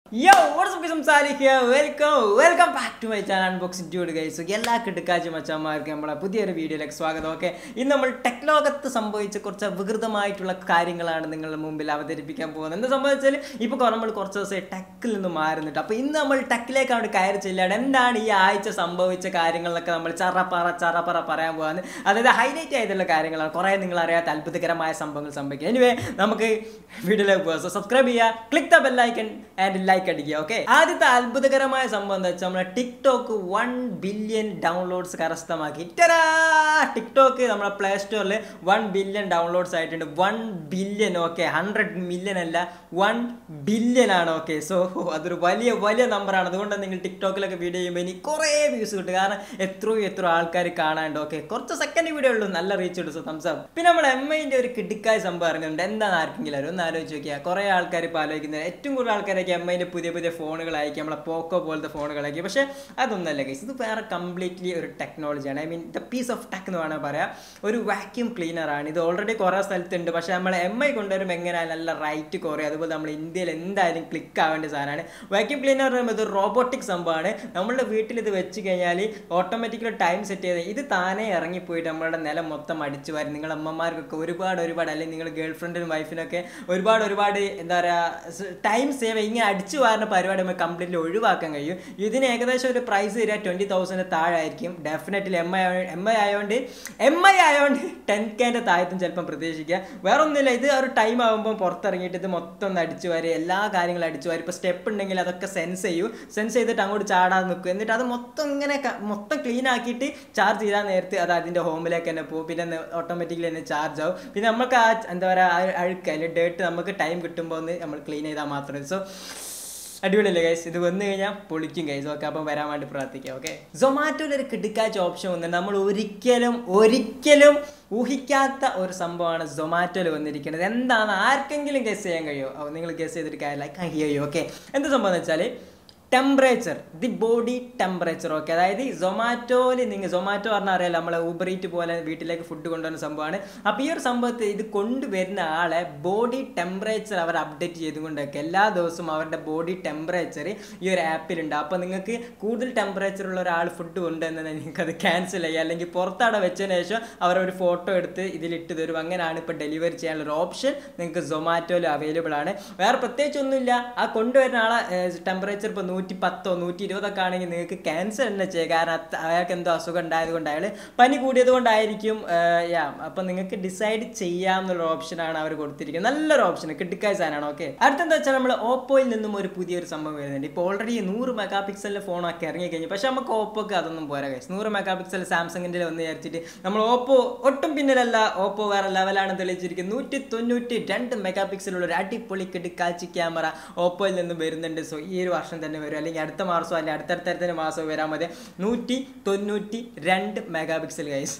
യോ വാട്സ്ആപ്പ് സംസാരിക്കുക welcome welcome back to my channel unboxing dude guys എല്ലാ കിട്ടുക്കാച്ചി മച്ചന്മാർക്കും നമ്മളെ പുതിയൊരു വീഡിയോയിലേക്ക് സ്വാഗതം ഓക്കെ ഇന്ന് നമ്മൾ ടെക് ലോകത്ത് സംഭവിച്ച കുറച്ച് വികൃതമായിട്ടുള്ള കാര്യങ്ങളാണ് നിങ്ങളുടെ മുമ്പിൽ അവതരിപ്പിക്കാൻ പോകുന്നത് എന്താ സംഭവിച്ചാൽ ഇപ്പോൾ നമ്മൾ കുറച്ച് ദിവസം ടെക്കിൽ നിന്ന് മാറുന്നുണ്ട് അപ്പോൾ ഇന്ന് നമ്മൾ ടെക്കിലേക്കാണ് കയറി ചെല്ലാണ് എന്താണ് ഈ ആഴ്ച സംഭവിച്ച കാര്യങ്ങളൊക്കെ നമ്മൾ ചറപ്പറ ചറപ്പറ പറയാൻ പോകുന്നത് അതായത് ഹൈലൈറ്റ് ആയിട്ടുള്ള കാര്യങ്ങളാണ് കുറേ നിങ്ങൾ അറിയാത്ത അത്ഭുതകരമായ സംഭവങ്ങൾ സംഭവിക്കുക എനിവേ നമുക്ക് വീഡിയോയിലേക്ക് പോകാം സോ സബ്സ്ക്രൈബ് ചെയ്യുക click the bell icon and like അടിക്കുക ഓക്കെ ആദ്യത്തെ അത്ഭുതകരമായ സംഭവം എന്താ വെച്ചാൽ നമ്മളെ ടിക്ടോക്ക് വൺ ബില്യൺ ഡൗൺലോഡ്സ് കരസ്ഥമാക്കി ടരാ ടിക്ടോക്ക് നമ്മളെ പ്ലേ സ്റ്റോറിൽ വൺ ബില്യൺ ഡൗൺലോഡ്സ് ആയിട്ടുണ്ട് one billion okay hundred million അല്ല വൺ ബില്യൺ ആണ് ഓക്കെ സോ അതൊരു വലിയ വലിയ നമ്പറാണ് അതുകൊണ്ട് നിങ്ങൾ ടിക്ടോക്കിലൊക്കെ വീഡിയോ ചെയ്യുമ്പോൾ ഇനി കുറേ വ്യൂസ് കിട്ടും കാരണം എത്രയോ എത്ര ആൾക്കാർ കാണാണ്ട് ഓക്കെ കുറച്ച് സെക്കൻഡ് വീഡിയോ ഉള്ളൂ നല്ല റീച്ച് കിട്ടും സോ തംസ് അപ്പ് പിന്നെ നമ്മൾ എം ഐൻ്റെ ഒരു കിടുക്കായ സംഭവം അറിഞ്ഞുണ്ട് എന്താണ് ആർക്കെങ്കിലും അറിയും ഒന്ന് ആലോചിച്ച് നോക്കിയാൽ കുറേ ആൾക്കാർ ഇപ്പോൾ ആലോചിക്കുന്നത് ഏറ്റവും കൂടുതൽ ആൾക്കാരൊക്കെ എം ഐൻ്റെ പുതിയ പുതിയ ഫോണുകളായിരിക്കും നമ്മളെ പോക്കോ പോലത്തെ ഫോണുകളായിരിക്കും പക്ഷേ അതൊന്നല്ല ഗൈസ് ഇത് വേറെ കംപ്ലീറ്റ്ലി ഒരു ടെക്നോളജിയാണ് I mean the piece of tech എന്ന് വേണമെങ്കിൽ പറയാം ഒരു വാക്യൂം ക്ലീനർ ആണ് ഇത് ഓൾറെഡി കുറേ സ്ഥലത്തുണ്ട് പക്ഷേ നമ്മൾ എം ഐ കൊണ്ടുവരുമ്പോൾ എങ്ങനെയാണ് നല്ല റൈറ്റ് കുറയും അതുപോലെ നമ്മൾ ഇന്ത്യയിൽ എന്തായാലും ക്ലിക്ക് ആവേണ്ട സാധനമാണ് വാക്യൂം ക്ലീനർ പറയുമ്പോൾ ഇത് റോബോട്ടിക് സംഭവമാണ് നമ്മളുടെ വീട്ടിൽ ഇത് വെച്ച് കഴിഞ്ഞാൽ ഓട്ടോമാറ്റിക്കലി ടൈം സെറ്റ് ചെയ്ത് ഇത് താനേ ഇറങ്ങിപ്പോയിട്ട് നമ്മളുടെ നിലം മൊത്തം അടിച്ചു വാരി നിങ്ങളുടെ അമ്മമാർക്കൊക്കെ ഒരുപാട് ഒരുപാട് അല്ലെങ്കിൽ നിങ്ങൾ ഗേൾ ഫ്രണ്ടിനും വൈഫിനൊക്കെ ഒരുപാട് ഒരുപാട് എന്താ പറയുക ടൈം സേവ് ഇങ്ങനെ അടിച്ചു വാരുന്ന പരിപാടി നമുക്ക് കംപ്ലീറ്റ്ലി ഒഴിവാക്കാൻ കഴിയും ഇതിന് ഏകദേശം ഒരു പ്രൈസ് തരിക ട്വൻറ്റി തൗസൻഡ് താഴായിരിക്കും definitely M I M I ആയതുകൊണ്ട് എം ഐ ആയതുകൊണ്ട് ടെൻ കെൻ്റെ താഴത്തും ചിലപ്പം പ്രതീക്ഷിക്കുക വേറെ ഒന്നുമില്ല ഇത് ഒരു ടൈം ആകുമ്പോൾ പുറത്തിറങ്ങിയിട്ട് ഇത് മൊത്തം ഒന്ന് അടിച്ചു വാരി എല്ലാ കാര്യങ്ങളും അടിച്ചു വാരി ഇപ്പോൾ സ്റ്റെപ്പ് ഉണ്ടെങ്കിൽ അതൊക്കെ സെൻസ് ചെയ്യും സെൻസ് ചെയ്തിട്ട് അങ്ങോട്ട് ചാടാൻ നിൽക്കും എന്നിട്ട് അത് മൊത്തം ഇങ്ങനെ ക- മൊത്തം ക്ലീൻ ആക്കിയിട്ട് ചാർജ് ചെയ്താൽ നേരത്തെ അത് അതിൻ്റെ ഹോമിലേക്ക് തന്നെ പോകും പിന്നെ ഓട്ടോമാറ്റിക്കലി തന്നെ ചാർജ് ആവും പിന്നെ നമുക്ക് ആ എന്താ പറയുക അഴുക്ക് അല്ലെങ്കിൽ ഡേട്ട് നമുക്ക് ടൈം കിട്ടുമ്പോൾ ഒന്ന് നമ്മൾ ക്ലീൻ ചെയ്താൽ മാത്രമേ സോ അടിപൊളിയല്ലേ ഗൈസ് ഇത് വന്നു കഴിഞ്ഞാൽ പൊളിക്കും ഗൈസ് ഓക്കെ അപ്പം വരാൻ വേണ്ടി പ്രാർത്ഥിക്കാം ഓക്കെ സൊമാറ്റോയിൽ ഒരു കിടുക്കാച്ച ഓപ്ഷൻ വന്നിട്ട് നമ്മൾ ഒരിക്കലും ഒരിക്കലും ഊഹിക്കാത്ത ഒരു സംഭവമാണ് സൊമാറ്റോയിൽ വന്നിരിക്കുന്നത് എന്താണ് ആർക്കെങ്കിലും ഗസ് ചെയ്യാൻ കഴിയുമോ നിങ്ങൾ ഗസ് ചെയ്തിട്ട് കാര്യമില്ല കഴിയോ ഓക്കെ എന്ത് സംഭവം എന്ന് വെച്ചാൽ temperature the body temperature okay അതായത് സൊമാറ്റോയിൽ നിങ്ങൾ സൊമാറ്റോ പറഞ്ഞാൽ അറിയാലോ നമ്മളെ ഊബറീറ്റ് പോലെ വീട്ടിലേക്ക് ഫുഡ് കൊണ്ടുവരുന്ന സംഭവമാണ് അപ്പോൾ ഈ ഒരു സംഭവത്തിൽ ഇത് കൊണ്ടുവരുന്ന ആളെ ബോഡി ടെമ്പറേച്ചർ അവർ അപ്ഡേറ്റ് ചെയ്തുകൊണ്ടൊക്കെ എല്ലാ ദിവസവും അവരുടെ ബോഡി ടെമ്പറേച്ചർ ഈ ഒരു ആപ്പിലുണ്ട് അപ്പോൾ നിങ്ങൾക്ക് കൂടുതൽ ടെമ്പറേച്ചർ ഉള്ള ഒരാൾ ഫുഡ് കൊണ്ടുവന്നാൽ നിങ്ങൾക്ക് അത് ക്യാൻസൽ ചെയ്യുക അല്ലെങ്കിൽ പുറത്തവിടെ വെച്ചതിന് ശേഷം അവരൊരു ഫോട്ടോ എടുത്ത് ഇതിലിട്ട് തരും അങ്ങനെയാണ് ഇപ്പോൾ ഡെലിവറി ചെയ്യാനുള്ള ഒരു ഓപ്ഷൻ നിങ്ങൾക്ക് സൊമാറ്റോയിൽ അവൈലബിൾ ആണ് വേറെ പ്രത്യേകിച്ചൊന്നുമില്ല ആ കൊണ്ടുവരുന്ന ആളെ ടെമ്പറേച്ചർ ഇപ്പോൾ നൂറ്റി പത്തോ നൂറ്റി ഇരുപതൊക്കെ ആണെങ്കിൽ നിങ്ങൾക്ക് ക്യാൻസർ തന്നെ ചെയ്യുക കാരണം അത് അയാൾക്ക് എന്തോ അസുഖം ഉണ്ടായത് കൊണ്ട് അയാൾ പനി കൂടിയത് കൊണ്ടായിരിക്കും യാ അപ്പം നിങ്ങൾക്ക് ഡിസൈഡ് ചെയ്യാമെന്നുള്ള ഓപ്ഷനാണ് അവർ കൊടുത്തിരിക്കുന്നത് നല്ലൊരു ഓപ്ഷൻ കിട്ടിക്കായ സാധനമാണ് ഓക്കെ അടുത്തെന്താ വെച്ചാൽ നമ്മൾ ഓപ്പോയിൽ നിന്നും ഒരു പുതിയൊരു സംഭവം വരുന്നുണ്ട് ഇപ്പോൾ ഓൾറെഡി നൂറ് മെഗാ പിക്സലിൻ്റെ ഫോണൊക്കെ ഇറങ്ങി കഴിഞ്ഞു പക്ഷേ നമുക്ക് ഓപ്പോക്ക് അതൊന്നും പോരാ കഴിച്ചു നൂറ് മെഗാ പിക്സൽ സാംസങ്ങിൻ്റെ ഒന്ന് വിചാരിച്ചിട്ട് നമ്മൾ ഓപ്പോ ഒട്ടും പിന്നിലല്ല ഓപ്പോ വേറെ ലെവലാണ് തെളിയിച്ചിരിക്കുന്നത് നൂറ്റി തൊണ്ണൂറ്റി രണ്ട് മെഗാ പിക്സലുള്ള ഒരു അടിപൊളി കിടുക്കാച്ചി ക്യാമറ ഓപ്പോയിൽ നിന്ന് വരുന്നുണ്ട് സോ ഈ ഒരു വർഷം തന്നെ വരും അല്ലെങ്കിൽ അടുത്ത മാസമോ അല്ലെങ്കിൽ അടുത്തടുത്തടുത്ത മാസമോ വരാൻ മതി നൂറ്റി തൊണ്ണൂറ്റി രണ്ട് മെഗാ പിക്സൽ ഗൈസ്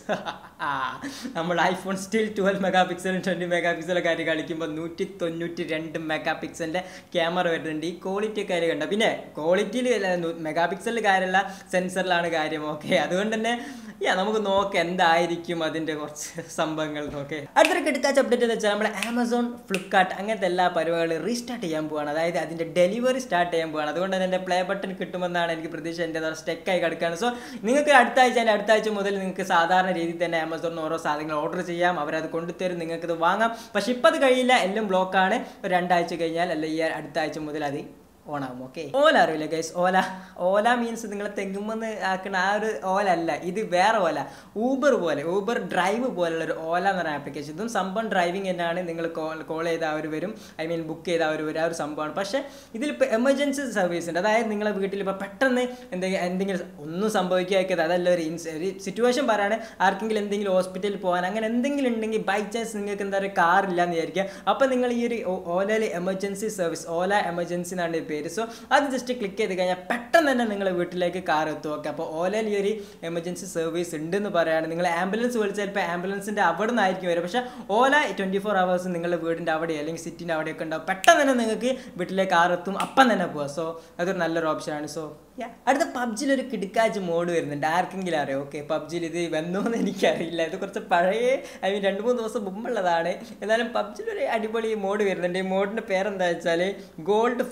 നമ്മൾ ഐഫോൺ സ്റ്റിൽ ട്വൽവ് മെഗാ പിക്സലും ട്വൻറ്റി മെഗാ പിക്സലൊക്കെ ആയിട്ട് കളിക്കുമ്പോൾ നൂറ്റി തൊണ്ണൂറ്റി രണ്ട് മെഗാ പിക്സലിൻ്റെ ക്യാമറ വരുന്നുണ്ട് ഈ ക്വാളിറ്റി ഒക്കെ കണ്ട പിന്നെ ക്വാളിറ്റിയിൽ മെഗാ പിക്സലിൽ കാര്യമല്ല സെൻസറിലാണ് കാര്യം ഓക്കെ അതുകൊണ്ട് തന്നെ യാ നമുക്ക് നോക്കാം എന്തായിരിക്കും അതിൻ്റെ കുറച്ച് സംഭവങ്ങൾ ഓക്കെ അടുത്തൊരു കിടക്കാച്ച അപ്ഡേറ്റ് എന്ന് വെച്ചാൽ നമ്മുടെ ആമസോൺ ഫ്ലിപ്കാർട്ട് അങ്ങനത്തെ എല്ലാ പരിപാടികളും റീസ്റ്റാർട്ട് ചെയ്യാൻ പോവാണ് അതായത് അതിൻ്റെ ഡെലിവറി സ്റ്റാർട്ട് ചെയ്യാൻ പോവാണ് അതുകൊണ്ട് തന്നെ എൻ്റെ പ്ലേ ബട്ടൺ കിട്ടുമെന്നാണ് എനിക്ക് പ്രതീക്ഷ എൻ്റെ സ്റ്റെക്കായി കിടക്കുകയാണ് സോ നിങ്ങൾക്ക് അടുത്ത ആഴ്ച അതിൻ്റെ അടുത്ത ആഴ്ച മുതൽ നിങ്ങൾക്ക് സാധാരണ രീതിയിൽ തന്നെ ആമസോണിൽ ഓരോ സാധനങ്ങൾ ഓർഡർ ചെയ്യാം അവരത് കൊണ്ടുതരും നിങ്ങൾക്കത് വാങ്ങാം പക്ഷെ ഇപ്പം അത് കഴിയില്ല എല്ലാം ബ്ലോക്കാണ് ഒരു രണ്ടാഴ്ച കഴിഞ്ഞാൽ അല്ല ഈ അടുത്ത ആഴ്ച മുതൽ അത് ഓണാവും ഓക്കെ ഓല അറിയില്ല ഗൈസ് ഓല ഓല മീൻസ് നിങ്ങൾ തെങ്ങുമെന്ന് ആക്കുന്ന ആ ഒരു ഓല അല്ല ഇത് വേറെ ഓല ഊബർ പോലെ ഊബർ ഡ്രൈവ് പോലുള്ള ഒരു ഓല എന്ന് പറയുന്ന ആപ്ലിക്കേഷൻ ഇതും സംഭവം ഡ്രൈവിംഗ് തന്നെയാണ് നിങ്ങൾ കോൾ കോൾ ചെയ്ത അവർ വരും ഐ മീൻ ബുക്ക് ചെയ്ത അവർ വരും ആ ഒരു സംഭവമാണ് പക്ഷേ ഇതിലിപ്പോൾ എമർജൻസി സർവീസ് ഉണ്ട് അതായത് നിങ്ങളെ വീട്ടിൽ ഇപ്പോൾ പെട്ടെന്ന് എന്തെങ്കിലും എന്തെങ്കിലും ഒന്നും സംഭവിക്കാത്തത് അതല്ല ഒരു ഇൻസ് ഒരു സിറ്റുവേഷൻ പറയാണ് ആർക്കെങ്കിലും എന്തെങ്കിലും ഹോസ്പിറ്റലിൽ പോകാൻ അങ്ങനെ എന്തെങ്കിലും ഉണ്ടെങ്കിൽ ബൈ ചാൻസ് നിങ്ങൾക്ക് എന്താ പറയുക കാർ ഇല്ലാന്ന് വിചാരിക്കുക അപ്പോൾ നിങ്ങൾ ഈ ഒരു ഓലയിൽ എമർജൻസി സർവീസ് ഓല എമർജൻസി എന്നാണ് ഈ പേര് സോ അത് ജസ്റ്റ് ക്ലിക്ക് ചെയ്ത് കഴിഞ്ഞാൽ പെട്ടെന്ന് തന്നെ നിങ്ങളുടെ വീട്ടിലേക്ക് കാർ എത്തും ഓക്കെ അപ്പോൾ ഓലയിൽ ഈ ഒരു എമർജൻസി സർവീസ് ഉണ്ടെന്ന് പറയാണ് നിങ്ങൾ ആംബുലൻസ് വിളിച്ചാൽ ഇപ്പോൾ ആംബുലൻസിൻ്റെ അവിടെ നിന്നായിരിക്കും വരിക പക്ഷേ ഓല ട്വൻറ്റി ഫോർ അവേഴ്സ് നിങ്ങളുടെ വീടിൻ്റെ അവിടെ അല്ലെങ്കിൽ സിറ്റിൻ്റെ അവിടെയൊക്കെ ഉണ്ടാവും പെട്ടെന്ന് തന്നെ നിങ്ങൾക്ക് വീട്ടിലേക്ക് കാർ എത്തും അപ്പം തന്നെ പോവാം സോ അതൊരു നല്ലൊരു ഓപ്ഷനാണ് സോ അടുത്ത പബ്ജിയിൽ ഒരു കിടുക്കാച്ച് മോഡ് വരുന്നുണ്ട് ആർക്കെങ്കിലും അറിയാം ഓക്കെ പബ്ജിയിൽ ഇത് വന്നോന്ന് എനിക്കറിയില്ല ഇത് കുറച്ച് പഴയ ഐ മീൻ രണ്ട് മൂന്ന് ദിവസം മുമ്പുള്ളതാണ് എന്നാലും പബ്ജിയിൽ ഒരു അടിപൊളി മോഡ് വരുന്നുണ്ട് ഈ മോഡിൻ്റെ പേരെന്താ വെച്ചാൽ ഗോൾഡ് ഫ്രണ്ട്സ്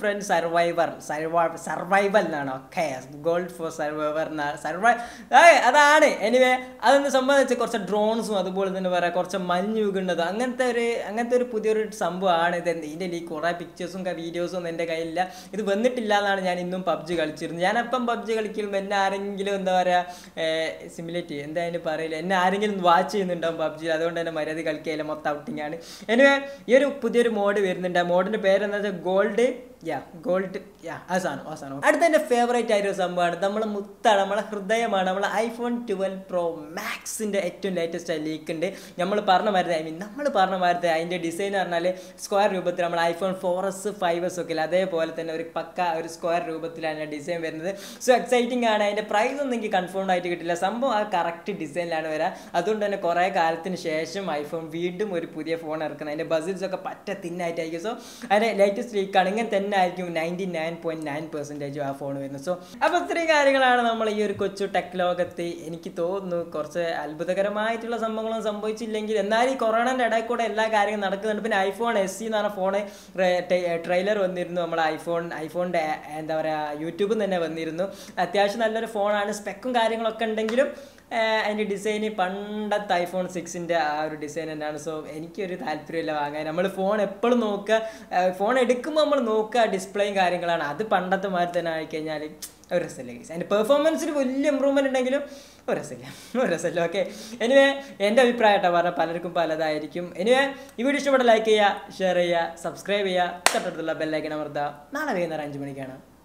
സർവൈവർ സർവൈവൽ എന്നാണ് ഓക്കെ ഗോൾഡ് ഫോർ സർവൈവർ എന്നാണ് സർവൈ അതാണ് എനിവേ അതൊന്ന് സംബന്ധിച്ച് കുറച്ച് ഡ്രോൺസും അതുപോലെ തന്നെ പറയാം കുറച്ച് മഞ്ഞ് വീകുന്നതും അങ്ങനത്തെ ഒരു അങ്ങനത്തെ ഒരു പുതിയൊരു സംഭവമാണ് ഇത് ഇതിൻ്റെ ഈ കുറേ പിക്ചേഴ്സും വീഡിയോസും ഒന്നും എൻ്റെ കയ്യിലില്ല ഇത് വന്നിട്ടില്ല എന്നാണ് ഞാൻ ഇന്നും പബ്ജി കളിച്ചിരുന്നത് ഞാനപ്പം പബ്ജി കളിക്കുമ്പോൾ എന്നെ ആരെങ്കിലും എന്താ പറയുക സിമുലേറ്റ് എന്താ അതിന് പറയില്ല എന്നെ ആരെങ്കിലും വാച്ച് ചെയ്യുന്നുണ്ടാവും പബ്ജി അതുകൊണ്ട് തന്നെ മര്യാദ കളിക്കുകയില്ല മൊത്തം ഔട്ടിങ് ആണ് എനിവേ ഈ ഒരു പുതിയൊരു മോഡ് വരുന്നുണ്ട് ആ മോഡിൻ്റെ പേരെന്താ വെച്ചാൽ ഗോൾഡ് യാ ഗോൾഡ് യാ ആ സാധനം ആ സാധനം അടുത്ത എൻ്റെ ഫേവറേറ്റ് ആയൊരു സംഭവമാണ് നമ്മളെ മുത്താണ് നമ്മളെ ഹൃദയമാണ് നമ്മളെ ഐഫോൺ ട്വൽവ് പ്രോ മാക്സിൻ്റെ ഏറ്റവും ലേറ്റസ്റ്റ് ആയ ലീക്ക് ഉണ്ട് നമ്മൾ പറഞ്ഞ മാതിരി ഐ മീൻ നമ്മൾ പറഞ്ഞ മാതിരി അതിൻ്റെ ഡിസൈൻ പറഞ്ഞാൽ സ്ക്വയർ രൂപത്തിൽ നമ്മൾ iPhone four S five S ഒക്കെ ഇല്ല അതേപോലെ തന്നെ ഒരു പക്ക ഒരു സ്ക്വയർ രൂപത്തിലാണ് ഡിസൈൻ വരുന്നത് സോ എക്സൈറ്റിംഗ് ആണ് അതിൻ്റെ പ്രൈസ് ഒന്നും എനിക്ക് കൺഫേം ആയിട്ട് കിട്ടില്ല സംഭവം ആ കറക്റ്റ് ഡിസൈനിലാണ് വരിക അതുകൊണ്ട് തന്നെ കുറേ കാലത്തിന് ശേഷം ഐഫോൺ വീണ്ടും ഒരു പുതിയ ഫോൺ ഇറക്കുന്നത് അതിൻ്റെ ബസിൽസ് ഒക്കെ പറ്റ തിന്നായിട്ടായിരിക്കും സോ അതിൻ്റെ ലേറ്റസ്റ്റ് ലീക്കാണ് ഇങ്ങനെ തന്നെ ആയിരിക്കും നയൻറ്റി നയൻ പോയിന്റ് നയൻ പെർസെൻറ്റേജും ആ ഫോൺ വരുന്നത് സോ അപ്പോൾ ഇത്രയും കാര്യങ്ങളാണ് നമ്മൾ ഈ ഒരു കൊച്ചു ടെക് ലോകത്ത് എനിക്ക് തോന്നുന്നു കുറച്ച് അത്ഭുതകരമായിട്ടുള്ള സംഭവങ്ങളും സംഭവിച്ചില്ലെങ്കിൽ എന്നാൽ ഈ കൊറോണൻ്റെ ഇടയിൽ കൂടെ എല്ലാ കാര്യങ്ങളും നടക്കുന്നുണ്ട് പിന്നെ ഐഫോൺ എസ് സി എന്ന് പറഞ്ഞ ഫോണ് ട്രെയിലർ വന്നിരുന്നു നമ്മൾ ഐഫോൺ ഐഫോണിൻ്റെ എന്താ പറയുക യൂട്യൂബിൽ തന്നെ വന്നിരുന്നു അത്യാവശ്യം നല്ലൊരു ഫോണാണ് സ്പെക്കും കാര്യങ്ങളൊക്കെ ഉണ്ടെങ്കിലും അതിൻ്റെ ഡിസൈന് പണ്ടത്തെ ഐഫോൺ സിക്സിൻ്റെ ആ ഒരു ഡിസൈൻ തന്നെയാണ് സോ എനിക്കൊരു താല്പര്യമില്ല വാങ്ങാൻ നമ്മൾ ഫോൺ എപ്പോഴും നോക്കുക ഫോൺ എടുക്കുമ്പോൾ നമ്മൾ നോക്കുക ഡിസ്പ്ലേയും കാര്യങ്ങളാണ് അത് പണ്ടത്തെ മാതിരി തന്നെ ആയിക്കഴിഞ്ഞാൽ ഒരു രസമില്ല ഗൈസ് അതിൻ്റെ പെർഫോമൻസിൽ വലിയ ഇമ്പ്രൂവ്മെൻറ്റ് ഉണ്ടെങ്കിലും ഒരു രസമില്ല ഒരു രസമില്ല ഓക്കെ എനിവേ എൻ്റെ അഭിപ്രായമായിട്ടാണ് പറഞ്ഞാൽ പലർക്കും പലതായിരിക്കും എനിവേ ഈ വീഡിയോ ഇഷ്ടപ്പെട്ട ലൈക്ക് ചെയ്യുക ഷെയർ ചെയ്യുക സബ്സ്ക്രൈബ് ചെയ്യുക തൊട്ടടുത്തുള്ള ബെല്ലൈക്കൻ അമർത്തുക നാളെ വൈകുന്നേരം അഞ്ച് മണിക്കാണ്